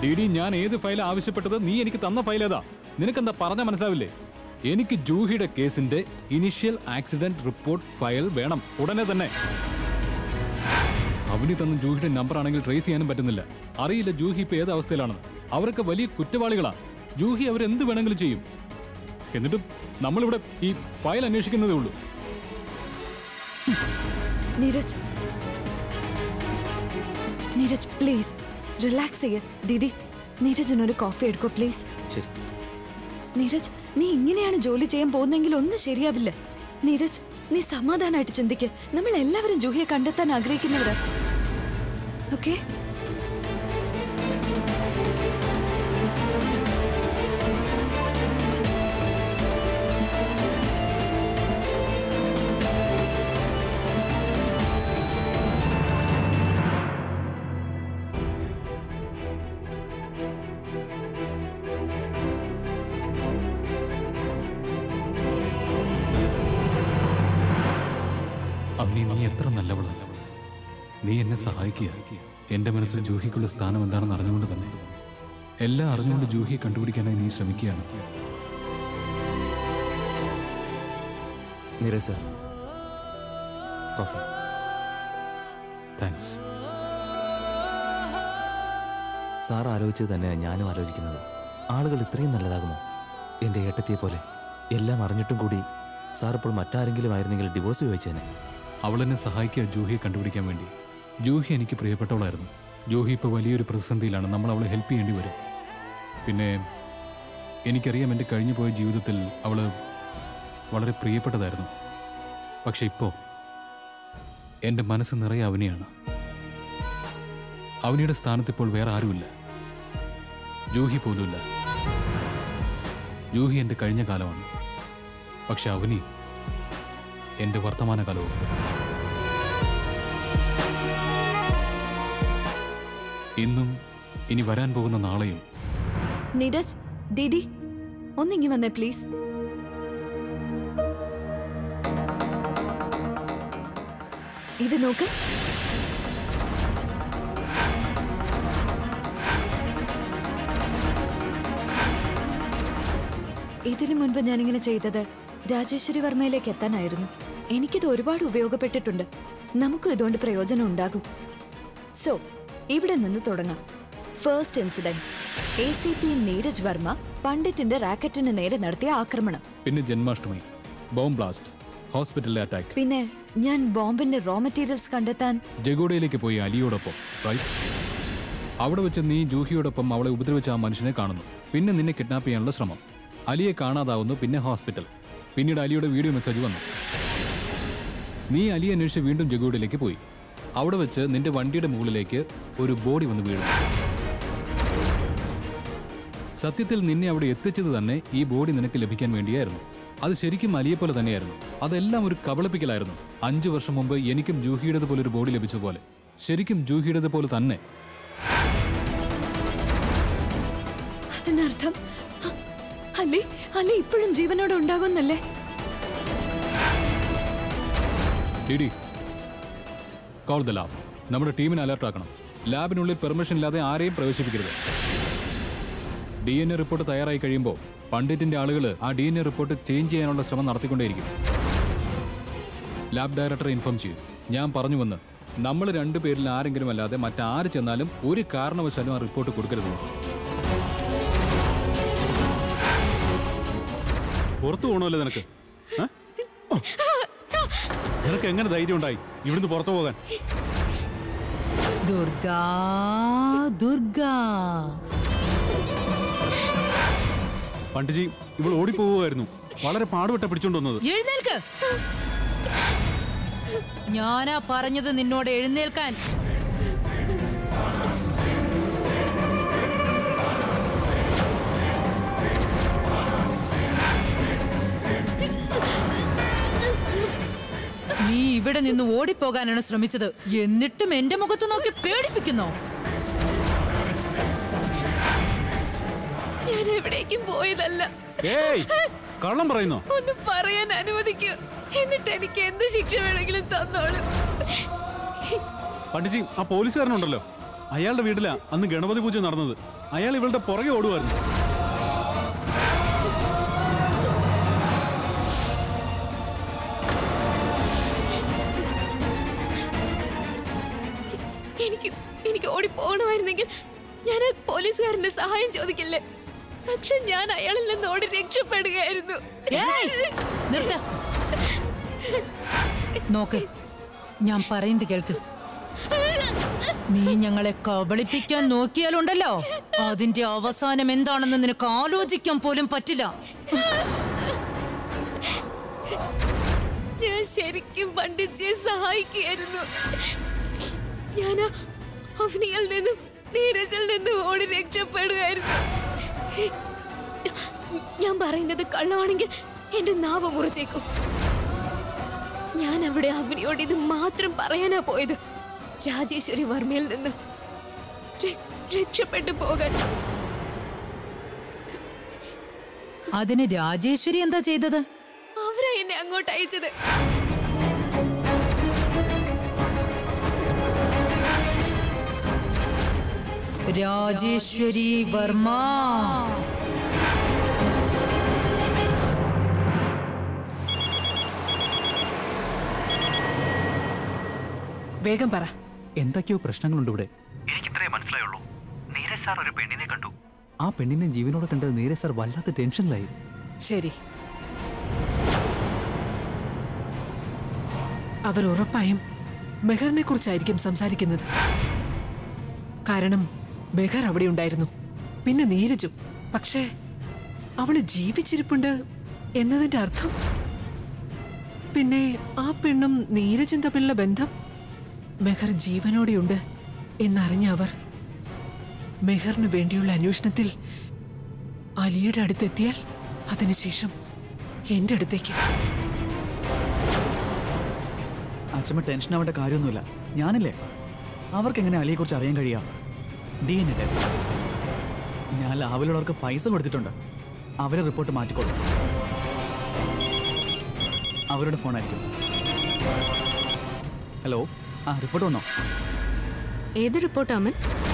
DD ഞാൻ ഏത് file ആവശ്യപ്പെട്ടത് നീ എനിക്ക് തന്ന ഫയൽ ഏതാ നിനക്കെന്താ പറഞ്ഞ മനസ്സിലാവില്ലേ എനിക്ക് ജൂഹിയുടെ കേസിന്റെ ഇനിഷ്യൽ ആക്സിഡന്റ് റിപ്പോർട്ട് ഫയൽ വേണം ഉടനെ തന്നെ അവനി തന്ന ജൂഹിയുടെ നമ്പർ ആണെങ്കിൽ ട്രേസ് ചെയ്യാനും പറ്റുന്നില്ല അറിയില്ല ജൂഹി ഇപ്പൊ ഏത് അവസ്ഥയിലാണെന്ന് അവരൊക്കെ വലിയ കുറ്റവാളികളാ ജൂഹി അവരെന്ത് വേണമെങ്കിലും ചെയ്യും എന്നിട്ടും നമ്മളിവിടെ ഈ ഫയൽ അന്വേഷിക്കുന്നതേ ഉള്ളൂ നീരജ് നീരജ് പ്ലീസ് റിലാക്സ് ചെയ്യ ഡിഡി നീരജിനൊരു കോഫി എടുക്കോ പ്ലീസ് ശരി നീരജ് നീ ഇങ്ങനെയാണ് ജോലി ചെയ്യാൻ പോകുന്നെങ്കിൽ ഒന്നും ശരിയാവില്ല നീരജ് നീ സമാധാനമായിട്ട് ചിന്തിക്ക് നമ്മൾ എല്ലാവരും ജൂഹിയെ കണ്ടെത്താൻ ആഗ്രഹിക്കുന്നവരാ ഓക്കെ അവനി നീ എത്ര നല്ലവളാ നീ എന്നെ സഹായിക്കുക എന്റെ മനസ്സിൽ ജൂഹിക്കുള്ള സ്ഥാനം എന്താണെന്ന് അറിഞ്ഞുകൊണ്ട് തന്നെ എല്ലാം അറിഞ്ഞുകൊണ്ട് ജൂഹിയെ കണ്ടുപിടിക്കാനായി നീ ശ്രമിക്കുകയാണ് Neeraj sir coffee thanks sir ആലോചിച്ചത് തന്നെയാണ് ഞാനും ആലോചിക്കുന്നത് ആളുകൾ ഇത്രയും നല്ലതാകുമോ എൻ്റെ ഏട്ടത്തിയെ പോലെ എല്ലാം അറിഞ്ഞിട്ടും കൂടി സാർ ഇപ്പോൾ മറ്റാരെങ്കിലും ആയിരുന്നെങ്കിൽ ഡിവോഴ്സ് ചോദിച്ചേനെ അവൾ എന്നെ സഹായിക്കുക ജൂഹിയെ കണ്ടുപിടിക്കാൻ വേണ്ടി ജൂഹി എനിക്ക് പ്രിയപ്പെട്ടവളായിരുന്നു ജൂഹി ഇപ്പോൾ വലിയൊരു പ്രതിസന്ധിയിലാണ് നമ്മൾ അവളെ ഹെൽപ്പ് ചെയ്യേണ്ടി വരും പിന്നെ എനിക്കറിയാം എൻ്റെ കഴിഞ്ഞു പോയ ജീവിതത്തിൽ അവൾ വളരെ പ്രിയപ്പെട്ടതായിരുന്നു പക്ഷെ ഇപ്പോൾ എൻ്റെ മനസ്സ് നിറയെ അവനെയാണ് അവനിയുടെ സ്ഥാനത്ത് ഇപ്പോൾ വേറെ ആരുമില്ല ജൂഹി പോലുമില്ല ജൂഹി എൻ്റെ കഴിഞ്ഞ കാലമാണ് പക്ഷെ അവനി എൻ്റെ വർത്തമാനകാലവും ഇന്നും ഇനി വരാൻ പോകുന്ന നാളെയും നീരജ് ഡിഡി ഒന്നിങ്ങി വന്നേ പ്ലീസ് ഇത് നോക്ക് ഇതിനു മുൻപ് ഞാനിങ്ങനെ ചെയ്തത് രാജേശ്വരി വർമ്മയിലേക്ക് എത്താനായിരുന്നു എനിക്കിത് ഒരുപാട് ഉപയോഗപ്പെട്ടിട്ടുണ്ട് നമുക്കും ഇതുകൊണ്ട് പ്രയോജനം ഉണ്ടാകും സോ ഇവിടെ നിന്ന് തുടങ്ങാം first incident A C P Neeraj Varma പണ്ഡിറ്റിന്റെ റാക്കറ്റിന് നേരെ നടത്തിയ ആക്രമണം പിന്നെ ജന്മാഷ്ടമി ബോംബ് ബ്ലാസ്റ്റ് ഹോസ്പിറ്റലിലെ അറ്റാക്ക് പിന്നെ ഞാൻ ബോംബിന്റെ റോ മെറ്റീരിയൽസ് കണ്ടെത്താൻ ജഗോഡയിലേക്ക് പോയി അലിയോടൊപ്പം റൈറ്റ് അവിടെ വെച്ച് നീ ജൂഹിയോടൊപ്പം അവളെ ഉപദ്രവിച്ച ആ മനുഷ്യനെ കാണുന്നു പിന്നെ നിന്നെ കിഡ്നാപ്പ് ചെയ്യാനുള്ള ശ്രമം അലിയെ കാണാതാവുന്നു പിന്നെ ഹോസ്പിറ്റൽ പിന്നീട് അലിയുടെ വീഡിയോ മെസ്സേജ് വന്നു നീ അലിയെ അന്വേഷിച്ച് വീണ്ടും ജഗോഡയിലേക്ക് പോയി അവിടെ വെച്ച് നിന്റെ വണ്ടിയുടെ മുകളിലേക്ക് ഒരു ബോഡി വന്ന് വീഴുന്നു സത്യത്തിൽ നിന്നെ അവിടെ എത്തിച്ചത് തന്നെ ഈ ബോഡി നിനക്ക് ലഭിക്കാൻ വേണ്ടിയായിരുന്നു അത് ശരിക്കും അലിയെപ്പോലെ തന്നെയായിരുന്നു അതെല്ലാം ഒരു കബളിപ്പിക്കലായിരുന്നു അഞ്ചു വർഷം മുമ്പ് എനിക്കും ജൂഹിയുടേത് പോലെ ഒരു ബോഡി ലഭിച്ച പോലെ ശരിക്കും ജൂഹിയുടേത് പോലെ തന്നെ അതിനർത്ഥം അ- അലി അലി ഇപ്പോഴും ജീവനോടെ ഉണ്ടാകുന്നല്ലേ ഡിഡി കോൾ ദ ലാബ് നമ്മുടെ ടീമിനെ അലർട്ട് ആക്കണം ലാബിനുള്ളിൽ പെർമിഷൻ ഇല്ലാതെ ആരെയും പ്രവേശിപ്പിക്കരുത് ഡി എൻ എ റിപ്പോർട്ട് തയ്യാറായി കഴിയുമ്പോൾ പണ്ഡിറ്റിന്റെ ആളുകൾ ആ D N A report change ചെയ്യാനുള്ള ശ്രമം നടത്തിക്കൊണ്ടേയിരിക്കും ലാബ് ഡയറക്ടറെ ഇൻഫോം ചെയ്യും ഞാൻ പറഞ്ഞു വന്ന് നമ്മൾ രണ്ടു പേരിൽ ആരെങ്കിലും അല്ലാതെ മറ്റാര് ചെന്നാലും ഒരു കാരണവശാലും ആ റിപ്പോർട്ട് കൊടുക്കരുത് പുറത്തു പോകണമല്ലോ നിനക്ക് ഏ? നിനക്ക് എങ്ങനെ ധൈര്യം ഉണ്ടായി ഇവിടുന്ന് പുറത്തു പോകാൻ ദുർഗാ ദുർഗാ പണ്ഡിജി ഇവൾ ഓടിപ്പോവുമായിരുന്നു വളരെ പാടുപെട്ട പിടിച്ചോണ്ട് വന്നത് എഴുന്നേൽക്ക് ഞാനാ പറഞ്ഞത് നിന്നോട് എഴുന്നേൽക്കാൻ നീ ഇവിടെ നിന്ന് ഓടിപ്പോകാനാണ് ശ്രമിച്ചത് എന്നിട്ടും എന്റെ മുഖത്ത് നോക്കി പേടിപ്പിക്കുന്നോ ഞാൻ എവിടേക്കും പോയതല്ല ഏയ് കള്ളം പറയുന്നോ ഒന്ന് പറയാൻ അനുവദിക്കൂ എന്നിട്ട് എനിക്ക് എന്ത് ശിക്ഷ വേണമെങ്കിലും തന്നോളൂ പണ്ഡിജി ആ പോലീസുകാരനുണ്ടല്ലോ അയാളുടെ വീട്ടിലാ അന്ന് ഗണപതി പൂജ നടന്നത് അയാൾ ഇവളുടെ പുറകെ ഓടുമായിരുന്നു എനിക്ക് എനിക്ക് ഓടിപ്പോകണമായിരുന്നെങ്കിൽ ഞാൻ ആ പോലീസുകാരന്റെ സഹായം ചോദിക്കില്ലേ പക്ഷെ ഞാൻ അയാളിൽ നിന്ന് ഓടി രക്ഷപ്പെടുകയായിരുന്നു ഏയ്! നിർത്ത നോക്ക് ഞാൻ പറയുന്നത് കേൾക്ക് നീ ഞങ്ങളെ കബളിപ്പിക്കാൻ നോക്കിയാലുണ്ടല്ലോ അതിന്റെ അവസാനം എന്താണെന്ന് നിനക്ക് ആലോചിക്കാൻ പോലും പറ്റില്ല ഞാൻ ശരിക്കും പണ്ഡിറ്റ്ജിയെ സഹായിക്കുകയായിരുന്നു ഞാൻ ആ അഫ്നിയിൽ നിന്നും നീരജിൽ നിന്നും ഓടി രക്ഷപ്പെടുകയായിരുന്നു ഞാൻ പറയുന്നത് കള്ളമാണെങ്കിൽ എന്റെ നാവ് മുറിച്ചേക്കും ഞാൻ അവിടെ അവനിയോട് ഇത് മാത്രം പറയാനാ പോയത് രാജേശ്വരി വർമ്മയിൽ നിന്ന് ര- രക്ഷപ്പെട്ടു പോകാൻ അതിന് രാജേശ്വരി എന്താ ചെയ്തത് അവരാ എന്നെ അങ്ങോട്ട് അയച്ചത് രാജേശ്വരി വർമ്മ വേഗം പറ എന്തൊക്കെയോ പ്രശ്നങ്ങളുണ്ട് ഇവിടെ എനിക്കിത്രേ മനസ്സിലായുള്ളൂ നീരജ് സാർ ഒരു പെണ്ണിനെ കണ്ടു ആ പെണ്ണിനെ ജീവനോടെ കണ്ട് നേരെ സാർ വല്ലാത്ത ടെൻഷനിലായി ശരി അവർ ഉറപ്പായും മെഹറിനെ കുറിച്ചായിരിക്കും സംസാരിക്കുന്നത് കാരണം മെഹർ അവിടെ ഉണ്ടായിരുന്നു പിന്നെ നീരജും പക്ഷേ അവള് ജീവിച്ചിരിപ്പുണ്ട് എന്നതിന്റെ അർത്ഥം പിന്നെ ആ പെണ്ണും നീരജും തമ്മിലുള്ള ബന്ധം മെഹർ ജീവനോടെയുണ്ട് എന്നറിഞ്ഞ അവർ മെഹറിന് വേണ്ടിയുള്ള അന്വേഷണത്തിൽ അലിയുടെ അടുത്തെത്തിയാൽ അതിനുശേഷം എന്റെ അടുത്തേക്ക് അച്ഛമ്മ ടെൻഷൻ ആവേണ്ട കാര്യമൊന്നുമില്ല ഞാനില്ലേ അവർക്ക് എങ്ങനെ അലിയെക്കുറിച്ച് അറിയാൻ കഴിയാം ഡി എൻ എ ടെസ്റ്റ് ഞാൻ ലാബിലുള്ളവർക്ക് പൈസ കൊടുത്തിട്ടുണ്ട് അവരെ റിപ്പോർട്ട് മാറ്റിക്കോളും അവരുടെ ഫോണായിരിക്കും ഹലോ ആ റിപ്പോർട്ട് വന്നോ ഏത് റിപ്പോർട്ട് അമൻ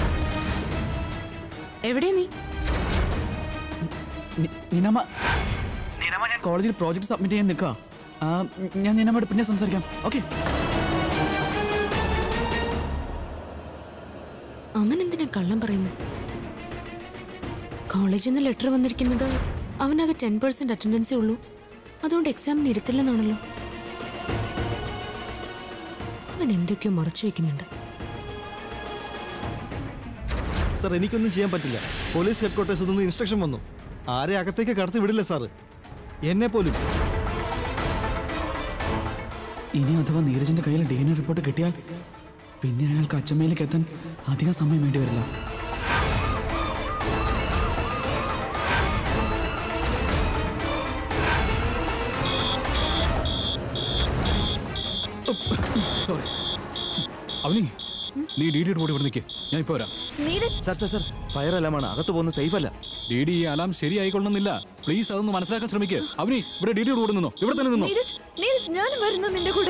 എവിടെ നീ നി- നിനമ്മ കോളേജിൽ പ്രോജക്റ്റ് സബ്മിറ്റ് ചെയ്യാൻ നിൽക്കുക ഞാൻ നിന്നമ്മയോട് പിന്നെ സംസാരിക്കാം ഓക്കെ അമൻ എന്തിനാ കള്ളം പറയുന്നത് കോളേജിൽ നിന്ന് ലെറ്റർ വന്നിരിക്കുന്നത് അവനാകെ ടെൻ പെർസെന്റ് അറ്റൻഡൻസേ ഉള്ളൂ അതുകൊണ്ട് എക്സാമിന് ഇരുത്തില്ലെന്നാണല്ലോ അവൻ എന്തൊക്കെയോ മറച്ചു വെക്കുന്നുണ്ട് സാർ എനിക്കൊന്നും ചെയ്യാൻ പറ്റില്ല പോലീസ് ഹെഡ്ക്വാർട്ടേഴ്സിൽ നിന്ന് ഇൻസ്ട്രക്ഷൻ വന്നു ആരെ അകത്തേക്ക് കടത്തി വിടില്ല സാറ് എന്നെ പോലും ഇനി അഥവാ നീരജിന്റെ കയ്യിൽ ഡി എൻ എ റിപ്പോർട്ട് കിട്ടിയാൽ പിന്നെ അയാൾക്ക് അച്ഛമ്മയിലേക്ക് എത്താൻ അധികം സമയം വേണ്ടി വരില്ല സോറി അവനി നീ ഡി ഡിയുടെ കൂടെ ഇവിടെ നിൽക്കേ ഞാൻ ഇപ്പോൾ വരാം Neeraj sir sir sir fire അലാമാണ് അകത്ത് പോകുന്നത് സേഫ് അല്ല ഡി ഡി ഈ അലാം ശരിയായിക്കൊള്ളുന്നില്ല പ്ലീസ് അതൊന്ന് മനസ്സിലാക്കാൻ ശ്രമിക്കുക അവനി ഇവിടെ ഡി ഡിയുടെ കൂടെ നിന്നോ ഇവിടെ തന്നെ നിന്നോ നീരജ് നീരജ് ഞാനും വരുന്നു നിന്റെ കൂടെ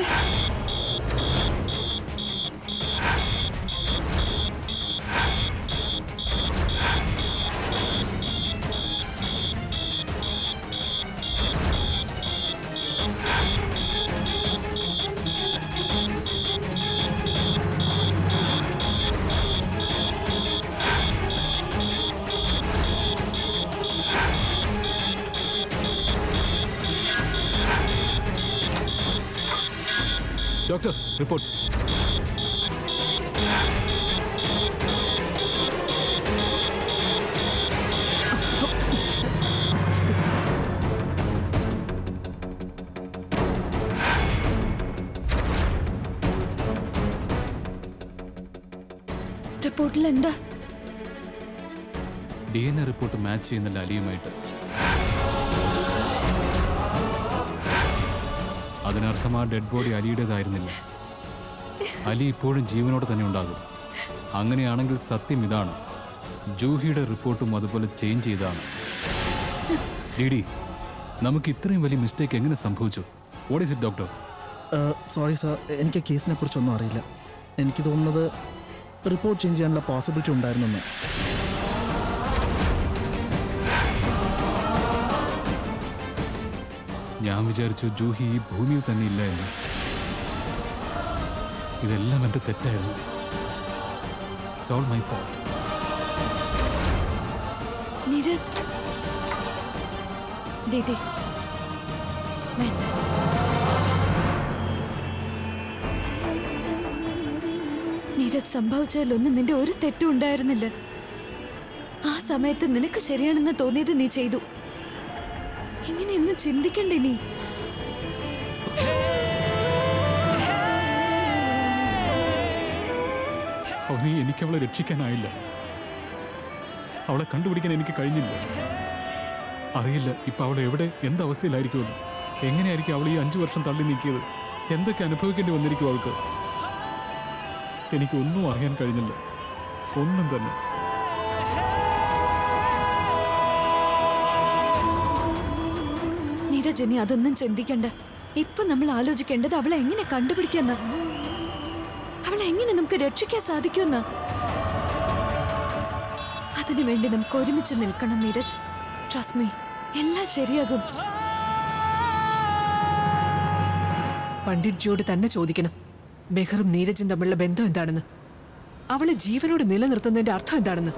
ഡോക്ടർ റിപ്പോർട്ട്സ് റിപ്പോർട്ടിൽ എന്താ D N A report match ചെയ്യുന്നില്ല അലിയുമായിട്ട് അതിനർത്ഥം ആ ഡെഡ് ബോഡി അലിയുടേതായിരുന്നില്ല അലി ഇപ്പോഴും ജീവനോടെ തന്നെ ഉണ്ടാകും അങ്ങനെയാണെങ്കിൽ സത്യം ഇതാണ് ജൂഹിയുടെ റിപ്പോർട്ടും അതുപോലെ ചേഞ്ച് ചെയ്താണ് ഡി ഡി നമുക്ക് ഇത്രയും വലിയ മിസ്റ്റേക്ക് എങ്ങനെ സംഭവിച്ചു what is it doctor sorry sir എനിക്ക് കേസിനെ കുറിച്ചൊന്നും അറിയില്ല എനിക്ക് തോന്നുന്നത് റിപ്പോർട്ട് ചേഞ്ച് ചെയ്യാനുള്ള പോസിബിലിറ്റി ഉണ്ടായിരുന്നെന്ന് ഞാൻ വിചാരിച്ചു ജൂഹി ഈ ഭൂമിയിൽ തന്നെ ഇല്ല എന്ന് ഇതെല്ലാം എൻ്റെ തെറ്റായിരുന്നു it's all my fault Neeraj DD വേണ്ട നീരജ് സംഭവിച്ചതിലൊന്നും നിന്റെ ഒരു തെറ്റും ഉണ്ടായിരുന്നില്ല ആ സമയത്ത് നിനക്ക് ശരിയാണെന്ന് തോന്നിയത് നീ ചെയ്തു ഇങ്ങനെയൊന്നും ചിന്തിക്കണ്ടേ നീ അവനെ എനിക്ക് അവളെ രക്ഷിക്കാനായില്ല അവളെ കണ്ടുപിടിക്കാൻ എനിക്ക് കഴിഞ്ഞില്ല അറിയില്ല ഇപ്പൊ അവൾ എവിടെ എന്ത് അവസ്ഥയിലായിരിക്കുമെന്ന് എങ്ങനെയായിരിക്കും അവൾ ഈ അഞ്ചു വർഷം തള്ളി നീക്കിയത് എന്തൊക്കെ അനുഭവിക്കേണ്ടി വന്നിരിക്കും അവൾക്ക് എനിക്കൊന്നും അറിയാൻ കഴിഞ്ഞില്ല ഒന്നും തന്നെ നീരജ് ഇനി അതൊന്നും ചിന്തിക്കണ്ട ഇപ്പൊ നമ്മൾ ആലോചിക്കേണ്ടത് അവളെ എങ്ങനെ കണ്ടുപിടിക്കാന്ന അവളെ എങ്ങനെ നമുക്ക് രക്ഷിക്കാൻ സാധിക്കുമെന്ന അതിനുവേണ്ടി നമുക്ക് ഒരുമിച്ച് നിൽക്കണം നീരജ് ട്രസ്റ്റ് മീ എല്ലാം ശരിയാകും പണ്ഡിറ്റ്ജിയോട് തന്നെ ചോദിക്കണം മെഹറും നീരജും തമ്മിലുള്ള ബന്ധം എന്താണെന്ന് അവളെ ജീവനോട് നിലനിർത്തുന്നതിന്റെ അർത്ഥം എന്താണെന്ന്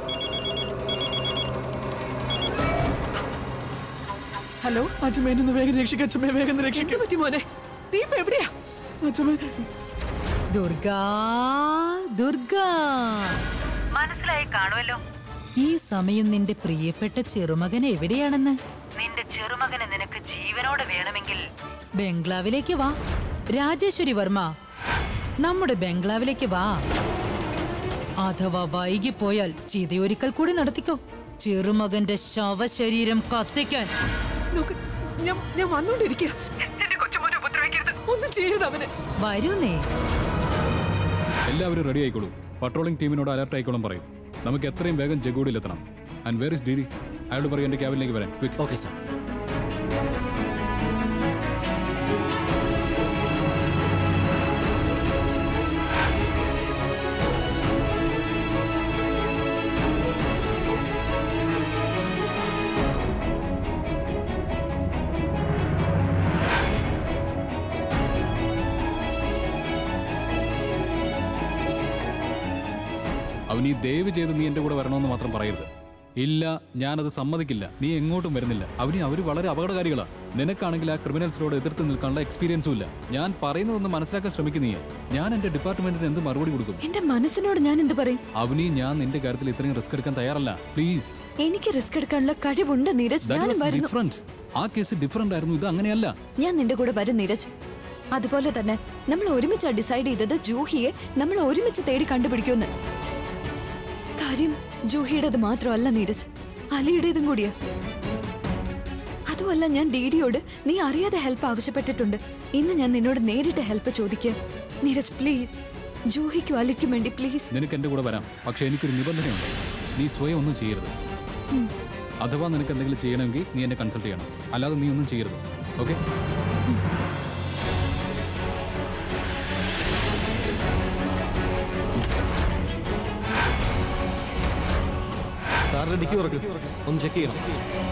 ഹലോ അച്ഛമ്മ എന്നെ ഒന്ന് വേഗം രക്ഷിക്കാം അച്ഛമ്മ വേഗം ഒന്ന് എന്ത് രക്ഷിക്കാം പറ്റി മോനെ നീ ഇപ്പൊ എവിടെയാ അച്ഛമ്മ ദുർഗാ ദുർഗാ മനസ്സിലായി കാണുമല്ലോ ഈ സമയം നിന്റെ പ്രിയപ്പെട്ട ചെറുമകൻ എവിടെയാണെന്ന് നിന്റെ ചെറുമകനെ നിനക്ക് ജീവനോടെ വേണമെങ്കിൽ ബംഗ്ലാവിലേക്ക് വാ രാജേശ്വരി വർമ്മ നമ്മുടെ ബംഗ്ലാവിലേക്ക് വാ അഥവാ വൈകിപ്പോയാൽ ചിതയൊരിക്കൽ കൂടി നടത്തിക്കോ ചെറുമകന്റെ ശവശരീരം കത്തിക്കാൻ നോക്ക് ഞാൻ ഞാൻ വന്നോണ്ടിരിക്കുക എന്റെ കൊച്ചുമോനെ ഉപദ്രവിക്കരുത് ഒന്നും ചെയ്യരുത് അവനെ വരൂന്നേ എല്ലാവരും റെഡി ആയിക്കോളൂ പട്രോളിംഗ് ടീമിനോട് അലർട്ട് ആയിക്കോളും പറയും നമുക്ക് എത്രയും വേഗം ജഗൂഡിലെത്തണം ആൻഡ് വേർ ഇസ് ഡിഡി അയാളോട് പറയും എൻ്റെ ക്യാബിനിലേക്ക് വരാൻ ക്വിക്ക് ഓക്കെ സാർ അവൻ ഈ ദയവ് ചെയ്ത് നീ എൻ്റെ കൂടെ വരണമെന്ന് മാത്രം പറയരുത് ഇല്ല ഞാനത് സമ്മതിക്കില്ല നീ എങ്ങോട്ടും വരുന്നില്ല അവന് അവർ വളരെ അപകടകാരികളാ നിനക്കാണെങ്കിൽ ആ ക്രിമിനൽസിനോട് എതിർത്ത് നിൽക്കാനുള്ള എക്സ്പീരിയൻസും ഇല്ല ഞാൻ പറയുന്നതൊന്ന് മനസ്സിലാക്കാൻ ശ്രമിക്കുന്നീ ഞാൻ എൻ്റെ ഡിപ്പാർട്ട്മെന്റിന് എന്ത് മറുപടി കൊടുക്കും എന്റെ മനസ്സിനോട് ഞാൻ എന്ത് പറയും അവനി ഞാൻ നിന്റെ കാര്യത്തിൽ ഇത്രയും റിസ്ക് എടുക്കാൻ തയ്യാറല്ല പ്ലീസ് എനിക്ക് റിസ്ക് എടുക്കാനുള്ള കഴിവുണ്ട് നീരജ് ഞാനും വരുന്നു ഡിഫറെന്റ് ആ കേസ് ഡിഫറെന്റ് ആയിരുന്നു ഇത് അങ്ങനെയല്ല ഞാൻ നിന്റെ കൂടെ വരും നീരജ് അതുപോലെ തന്നെ നമ്മൾ ഒരുമിച്ച് ഡിസൈഡ് ചെയ്തത് ജൂഹിയെ നമ്മൾ ഒരുമിച്ച് തേടി കണ്ടുപിടിക്കുമെന്ന് കാര്യം ജൂഹിയുടേത് മാത്രമല്ല നീരജ് അലിയുടേതും കൂടിയാ അതുമല്ല ഞാൻ ഡിഡിയോട് നീ അറിയാതെ ഹെൽപ്പ് ആവശ്യപ്പെട്ടിട്ടുണ്ട് ഇന്ന് ഞാൻ നിന്നോട് നേരിട്ട് ഹെൽപ്പ് ചോദിക്കുക നീരജ് പ്ലീസ് ജൂഹിക്കും അലിക്കും വേണ്ടി പ്ലീസ് നിനക്ക് എൻ്റെ കൂടെ വരാം പക്ഷെ എനിക്കൊരു നിബന്ധനയുണ്ട് നീ സ്വയം ഒന്നും ചെയ്യരുത് അഥവാ നിനക്ക് എന്തെങ്കിലും ചെയ്യണമെങ്കിൽ നീ എന്നെ കൺസൾട്ട് ചെയ്യണം അല്ലാതെ നീ ഒന്നും ചെയ്യരുത് ഓക്കെ കാറിന്റെ ഡിക്കി തുറക്ക് ഒന്ന് ചെക്ക് ചെയ്യണം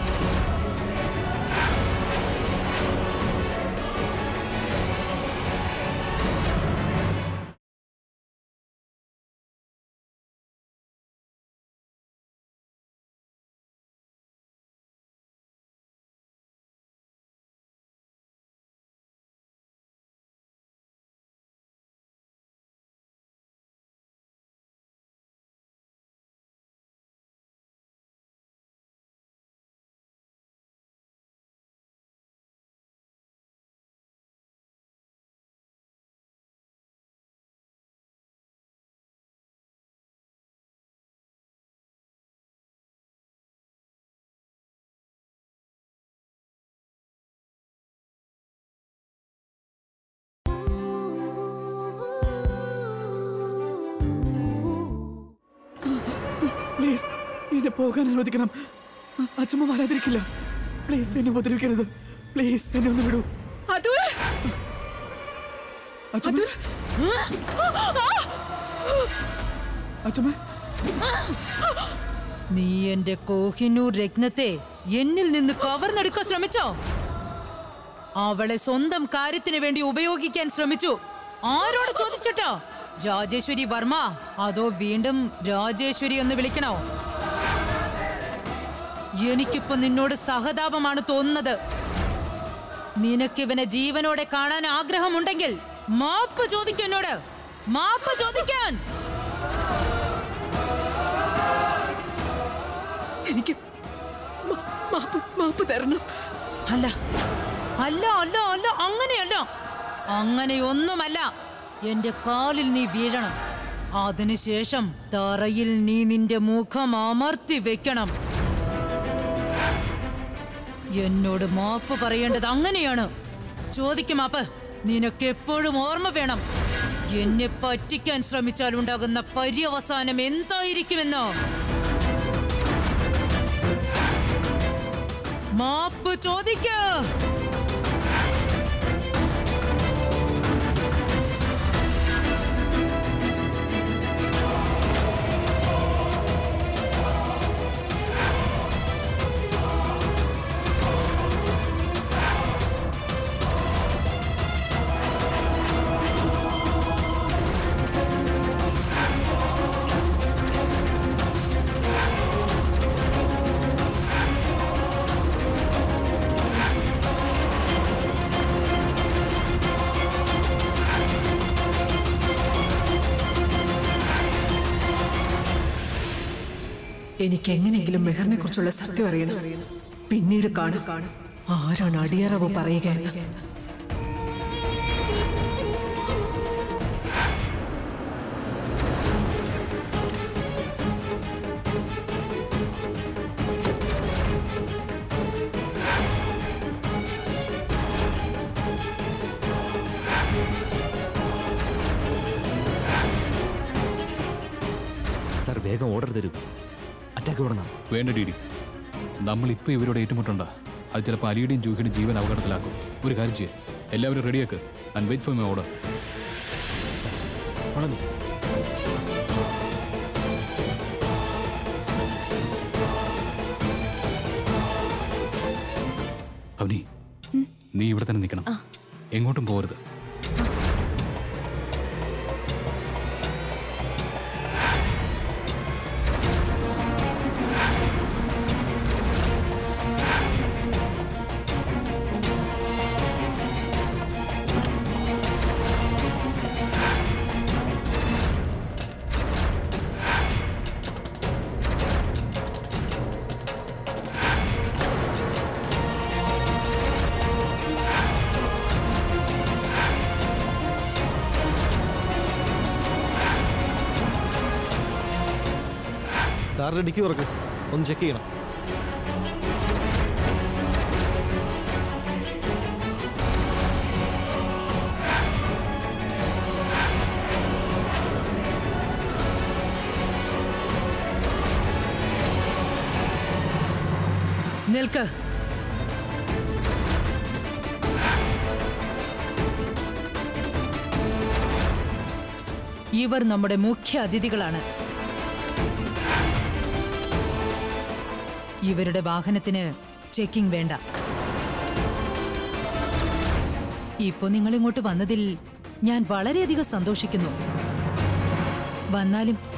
പ്ലീസ് എന്നെ പോകാൻ അനുവദിക്കണം അ- അച്ഛമ്മ വരാതിരിക്കില്ല പ്ലീസ് എന്നെ ഉപദ്രവിക്കരുത് പ്ലീസ് എന്നെ ഒന്ന് വിടൂ അത് അച്ഛമ്മ അച്ഛമ്മ നീ എന്റെ കോഹിനൂർ രത്നത്തെ എന്നിൽ നിന്ന് കവർന്നെടുക്കാൻ ശ്രമിച്ചോ അവളെ സ്വന്തം കാര്യത്തിന് വേണ്ടി ഉപയോഗിക്കാൻ ശ്രമിച്ചു ആരോട് ചോദിച്ചിട്ടോ രാജേശ്വരി വർമ്മ അതോ വീണ്ടും രാജേശ്വരി എന്ന് വിളിക്കണോ എനിക്കിപ്പോ നിന്നോട് സഹതാപമാണ് തോന്നുന്നത് നിനക്കിവനെ ജീവനോടെ കാണാൻ ആഗ്രഹമുണ്ടെങ്കിൽ മാപ്പ് ചോദിക്കാൻ എന്നോട് മാപ്പ് ചോദിക്കാൻ എനിക്ക് മ- മാപ്പ് മാപ്പ് തരണം അല്ല അല്ല അല്ല അല്ല അങ്ങനെയല്ല അങ്ങനെയൊന്നുമല്ല എന്റെ കാലിൽ നീ വീഴണം അതിനുശേഷം തറയിൽ നീ നിന്റെ മുഖം അമർത്തി വെക്കണം എന്നോട് മാപ്പ് പറയേണ്ടത് അങ്ങനെയാണ് ചോദിക്കും മാപ്പ് നിനക്ക് എപ്പോഴും ഓർമ്മ വേണം എന്നെ പറ്റിക്കാൻ ശ്രമിച്ചാൽ ഉണ്ടാകുന്ന പര്യവസാനം എന്തായിരിക്കുമെന്നോ മാപ്പ് ചോദിക്ക എനിക്ക് എങ്ങനെയെങ്കിലും മെഹറിനെ കുറിച്ചുള്ള സത്യം അറിയണം പിന്നീട് കാണും ആരാണ് അടിയറവ് പറയുക എന്ന് സാർ വേഗം ഓർഡർ തരൂ അറ്റാക്ക് തുടങ്ങാം വേണ്ട ഡി ഡി നമ്മളിപ്പോൾ ഇവരോട് ഏറ്റുമുട്ടണ്ട അത് ചിലപ്പോൾ അലിയുടെയും ജൂഹിയുടെയും ജീവൻ അപകടത്തിലാക്കും ഒരു കാര്യം ചെയ്യ് എല്ലാവരും റെഡിയാക്ക് and wait for my order sir follow me Avani നീ ഇവിടെ തന്നെ നിൽക്കണം എങ്ങോട്ടും പോകരുത് കാറിന്റെ ഡിക്കി തുറക്ക് ഒന്ന് ചെക്ക് ചെയ്യണം നിൽക്ക് ഇവർ നമ്മുടെ മുഖ്യ അതിഥികളാണ് ഇവരുടെ വാഹനത്തിന് ചെക്കിംഗ് വേണ്ട ഇപ്പൊ നിങ്ങൾ ഇങ്ങോട്ട് വന്നതിൽ ഞാൻ വളരെയധികം സന്തോഷിക്കുന്നു വന്നാലും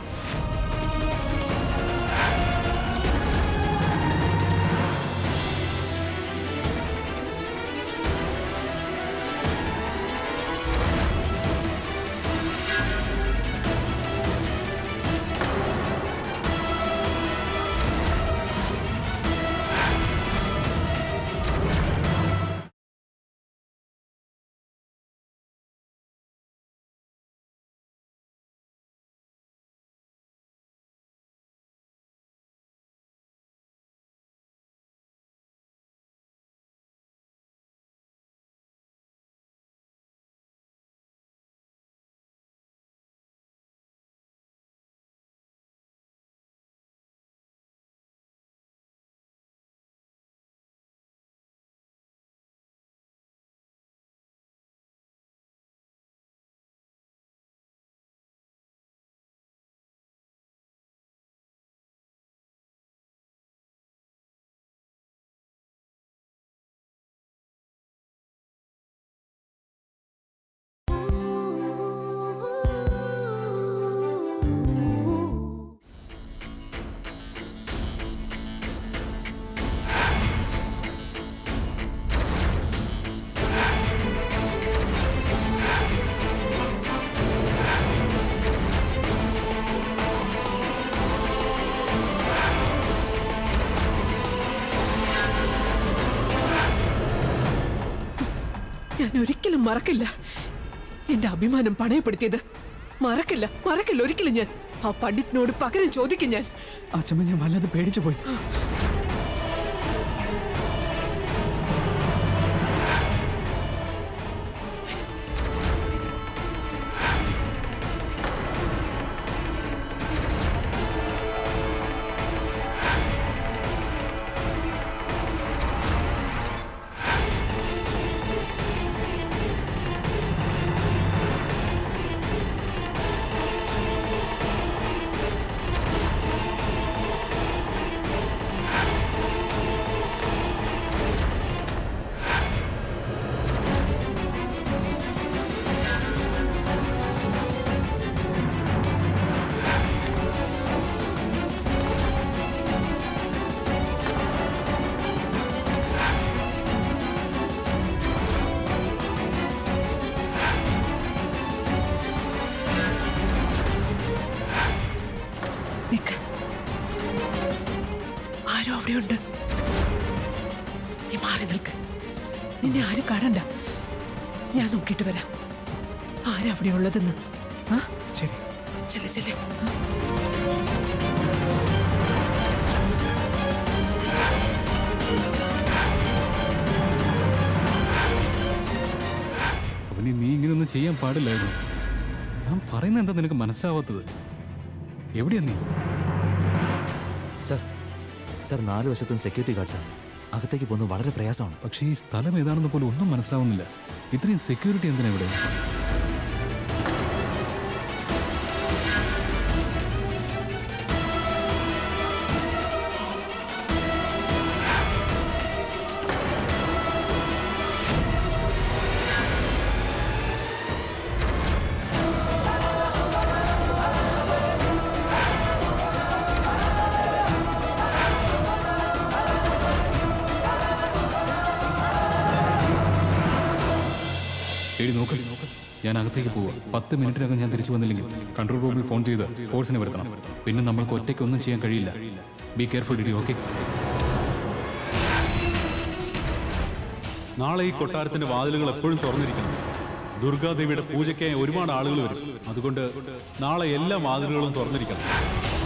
ഞാൻ ഒരിക്കലും മറക്കില്ല എന്റെ അഭിമാനം പണയപ്പെടുത്തിയത് മറക്കില്ല മറക്കില്ല ഒരിക്കലും ഞാൻ ആ പണ്ഡിറ്റിനോട് പകരം ചോദിക്കും ഞാൻ അച്ഛമ്മ ഞാൻ വല്ലാതെ പേടിച്ചു പോയി നിക്ക് ആരോ അവിടെയുണ്ട് നീ മാറി നിൽക്ക് നിന്നെ ആരും കാണണ്ട ഞാൻ നോക്കിയിട്ട് വരാം ആരാ അവിടെ ഉള്ളതെന്ന് ആ ശരി ചെല്ലെ ചെല്ലെ അവന് നീ ഇങ്ങനെയൊന്നും ചെയ്യാൻ പാടില്ലായിരുന്നു ഞാൻ പറയുന്നത് എന്താ നിനക്ക് മനസ്സിലാവാത്തത് എവിടെയാ നീ സർ സർ നാല് വശത്തും സെക്യൂരിറ്റി ഗാർഡ്സാണ് അകത്തേക്ക് പോകുന്നത് വളരെ പ്രയാസമാണ് പക്ഷേ ഈ സ്ഥലം ഏതാണെന്ന് പോലും ഒന്നും മനസ്സിലാവുന്നില്ല ഇത്രയും സെക്യൂരിറ്റി എന്തിനാ ഇവിടെ എടി നോക്ക് ഞാൻ അകത്തേക്ക് പോവുക പത്ത് മിനിറ്റിനകം ഞാൻ തിരിച്ചു വന്നില്ലെങ്കിൽ കൺട്രോൾ റൂമിൽ ഫോൺ ചെയ്ത് ഫോഴ്സിനെ വരുത്തണം പിന്നെ നമ്മൾക്ക് ഒറ്റയ്ക്ക് ഒന്നും ചെയ്യാൻ കഴിയില്ല ബി കെയർഫുൾ ഡിഡി ഓക്കെ നാളെ ഈ കൊട്ടാരത്തിന്റെ വാതിലുകൾ എപ്പോഴും തുറന്നിരിക്കണം ദുർഗാദേവിയുടെ പൂജയ്ക്കായി ഒരുപാട് ആളുകൾ വരും അതുകൊണ്ട് നാളെ എല്ലാ വാതിലുകളും തുറന്നിരിക്കണം